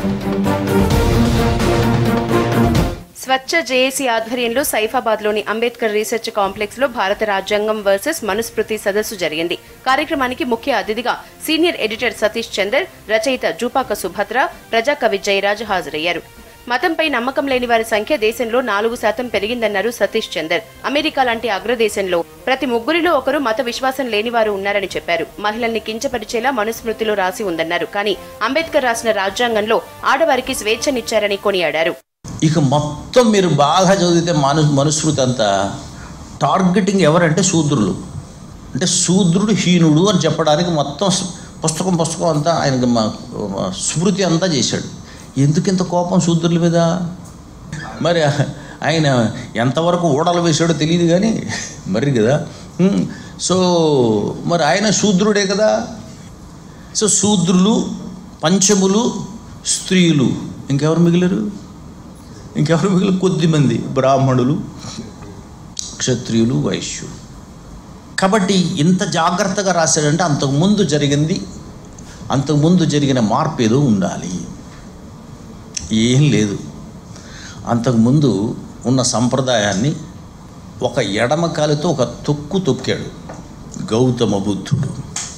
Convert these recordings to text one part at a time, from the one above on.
స్వచ్ఛ JAC ఆధ్వర్యంలో సైఫాబాద్లోని Ambedkar research complex లో భారత రాజ్యాంగం వర్సెస్ మనుస్మృతి సదస్సు జరిగింది కార్యక్రమానికి ముఖ్య అతిథిగా సీనియర్ ఎడిటర్ సతీష్ చందర్ రచయిత జూపాక సుభద్ర ప్రజాకవి జయరాజ్ హాజరయ్యారు మతంపై నమ్మకం లేని వారి సంఖ్య దేశంలో నాలుగు శాతం పెరిగిందన్నారు సతీష్ చందర్ అమెరికా లాంటి అగ్రదేశంలో ప్రతి ముగ్గురిలో ఒకరు మత విశ్వాసం లేని వారు ఉన్నారని చెప్పారు మహిళల్ని కించపరిచేలా మనుస్మృతిలో రాసి ఉందన్నారు కానీ అంబేద్కర్ రాసిన రాజ్యాంగంలో ఆడవారికి స్వేచ్ఛనిచ్చారని కొనియాడారు ఇక మొత్తం మీరు బాగా చదివితే మను మనుస్మృతి అంతా టార్గెటింగ్ ఎవరంటే శూద్రులు అంటే శూద్రుడు హీనుడు అని చెప్పడానికి మొత్తం స్- పుస్తకం పుస్తకం అంతా ఆయనకి మా మా స్మృతి అంతా చేశాడు ఎందుకు ఇంత కోపం శూద్రుల మీద మరి ఆయన ఎంతవరకు ఓడలు వేసాడో తెలియదు కానీ మరి కదా హ్మ్. సో మరి ఆయన శూద్రుడే కదా సో శూద్రులు పంచములు స్త్రీలు ఇంకెవరు మిగిలారు ఇంకెవరు మిగిలిన కొద్దిమంది బ్రాహ్మణులు క్షత్రియులు వైశ్యులు కాబట్టి ఇంత జాగ్రత్తగా రాశాడంటే అంతకుముందు జరిగింది అంతకుముందు జరిగిన మార్పు ఏదో ఉండాలి ఏం లేదు అంతకుముందు ఉన్న సంప్రదాయాన్ని ఒక ఎడమ కాలితో ఒక తొక్కు తొక్కాడు గౌతమ బుద్ధుడు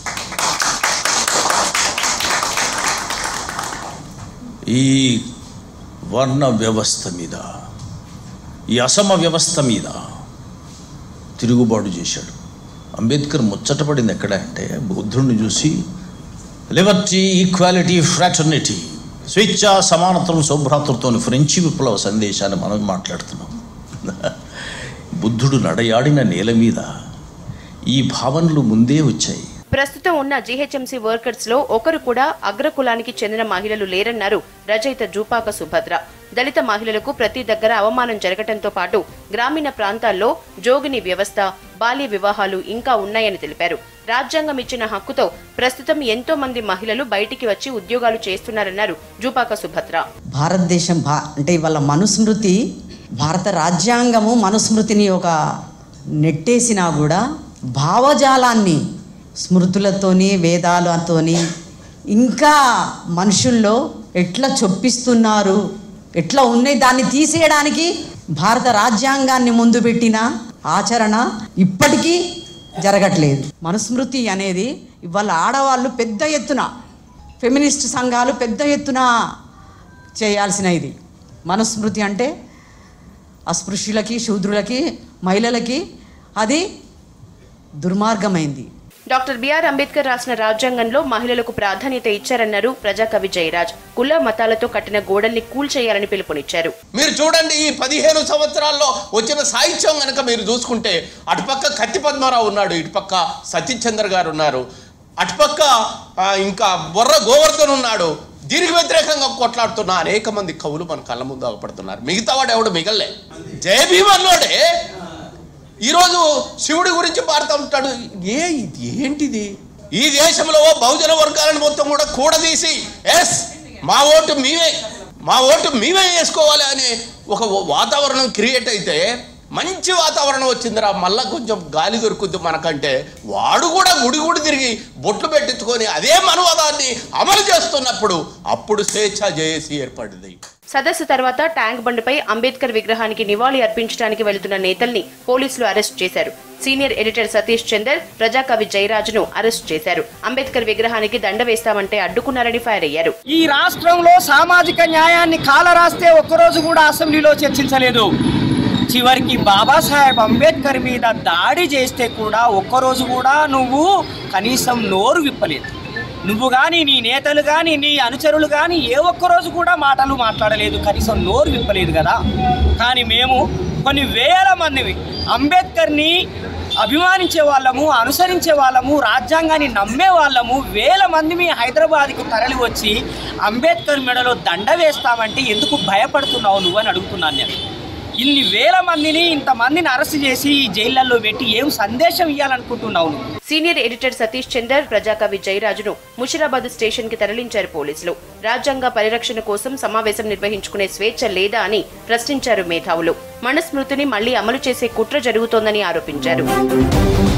ఈ వర్ణ వ్యవస్థ మీద ఈ అసమ వ్యవస్థ మీద తిరుగుబాటు చేశాడు అంబేద్కర్ ముచ్చటపడింది ఎక్కడ అంటే బుద్ధుడిని చూసి లిబర్టీ ఈక్వాలిటీ ఫ్రాటర్నిటీ స్వేచ్ఛ సమానత్వం సౌభ్రాతృత్వం ఫ్రెంచి విప్లవ సందేశాన్ని మనం మాట్లాడుతున్నాం బుద్ధుడు నడయాడిన నేల మీద ఈ భావనలు ముందే వచ్చాయి ప్రస్తుతం ఉన్న జీహెచ్ఎంసీ వర్కర్స్ లో ఒకరు కూడా అగ్రకులానికి చెందిన మహిళలు లేరన్నారు రచయిత జూపాక సుభద్ర దళిత మహిళలకు ప్రతి దగ్గర అవమానం జరగటంతో పాటు గ్రామీణ ప్రాంతాల్లో జోగిని వ్యవస్థ బాల్య వివాహాలు ఇంకా ఉన్నాయని తెలిపారు రాజ్యాంగం ఇచ్చిన హక్కుతో ప్రస్తుతం ఎంతో మంది మహిళలు బయటికి వచ్చి ఉద్యోగాలు చేస్తున్నారన్నారు జూపాక సుభద్ర భారతదేశం భా అంటే ఇవాళ మనుస్మృతి భారత రాజ్యాంగము మనుస్మృతిని ఒక నెట్టేసినా కూడా భావజాలాన్ని స్మృతులతోని వేదాలతోని ఇంకా మనుషుల్లో ఎట్లా చొప్పిస్తున్నారు ఎట్లా ఉన్నాయి దాన్ని తీసేయడానికి భారత రాజ్యాంగాన్ని ముందు పెట్టిన ఆచరణ ఇప్పటికీ జరగట్లేదు మనుస్మృతి అనేది ఇవాళ ఆడవాళ్ళు పెద్ద ఎత్తున ఫెమినిస్ట్ సంఘాలు పెద్ద ఎత్తున చేయాల్సిన ఇది మనుస్మృతి అంటే అస్పృశ్యులకి శూద్రులకి మహిళలకి అది దుర్మార్గమైంది డాక్టర్ బిఆర్ అంబేద్కర్ రాసిన రాజ్యాంగంలో మహిళలకు ప్రాధాన్యత ఇచ్చారన్నారు ప్రజాకవి జయరాజ్ కుల మతాలతో కట్టిన గోడల్ని కూల్చేయాలని పిలుపునిచ్చారు మీరు చూడండి ఈ పదిహేను సంవత్సరాల్లో వచ్చిన సాహిత్యం కనుక మీరు చూసుకుంటే అటుపక్క కత్తి పద్మారావు ఉన్నాడు ఇటుపక్క సతీష్ చంద్ర గారు ఉన్నారు అటుపక్క ఆ, ఇంకా బొర్ర గోవర్ధన్ ఉన్నాడు దీనికి వ్యతిరేకంగా కొట్లాడుతున్న అనేక మంది కవులు మన కళ్ళ ముందు అగపడుతున్నారు మిగతా వాడు ఎవడు మిగల్లే జయ భీమ్ అన్నోడే ఈరోజు శివుడి గురించి పాడుతూ ఉంటాడు ఏ ఇది ఏంటిది ఈ దేశంలో బహుజన వర్గాలను మొత్తం కూడా కూడదీసి ఎస్ మా ఓటు మేమే మా ఓటు మేమే వేసుకోవాలి అనే ఒక వాతావరణం క్రియేట్ అయితే మంచి వాతావరణం వచ్చిందిరా మళ్ళా కొంచెం గాలి దొరుకుద్ది మనకంటే వాడు కూడా గుడి గుడి తిరిగి బొట్లు పెట్టించుకొని అదే మనవాదాన్ని అమలు చేస్తున్నప్పుడు అప్పుడు స్వేచ్ఛ జేఏసీ ఏర్పడింది సదస్సు తర్వాత ట్యాంక్ బండ్పై అంబేద్కర్ విగ్రహానికి నివాళి అర్పించడానికి వెళుతున్న నేతల్ని పోలీసులు అరెస్ట్ చేశారు సీనియర్ ఎడిటర్ సతీష్ చందర్ ప్రజాకవి జయరాజును అరెస్ట్ చేశారు అంబేద్కర్ విగ్రహానికి దండ వేస్తామంటే అడ్డుకున్నారని ఫైర్ అయ్యారు ఈ రాష్ట్రంలో సామాజిక న్యాయాన్ని కాలరాస్తే ఒక్కరోజు కూడా అసెంబ్లీలో చర్చించలేదు చివరికి బాబాసాహెబ్ అంబేద్కర్ మీద దాడి చేస్తే కూడా ఒక్కరోజు కూడా నువ్వు కనీసం నోరు విప్పలేదు నువ్వు కానీ నీ నేతలు కానీ నీ అనుచరులు కానీ ఏ ఒక్కరోజు కూడా మాటలు మాట్లాడలేదు కనీసం నోరు విప్పలేదు కదా కానీ మేము కొన్ని వేల మందివి అంబేద్కర్ని అభిమానించే వాళ్ళము అనుసరించే వాళ్ళము రాజ్యాంగాన్ని నమ్మే వాళ్ళము వేల మంది మీ హైదరాబాద్కి తరలి వచ్చి అంబేద్కర్ మెడలో దండ వేస్తామంటే ఎందుకు భయపడుతున్నావు నువ్వు అని అడుగుతున్నాను నేను ఇన్ని వేల మందిని ఇంతమందిని అరెస్ట్ చేసి ఈ జైళ్ళల్లో పెట్టి ఏం సందేశం ఇవ్వాలనుకుంటున్నావు నువ్వు సీనియర్ ఎడిటర్ సతీష్ చందర్ ప్రజాకవి జయరాజును ముషిరాబాద్ స్టేషన్ కి తరలించారు పోలీసులు రాజ్యాంగ పరిరక్షణ కోసం సమావేశం నిర్వహించుకునే స్వేచ్ఛ లేదా అని ప్రశ్నించారు మేధావులు మనుస్మృతిని మళ్లీ అమలు చేసే కుట్ర జరుగుతోందని ఆరోపించారు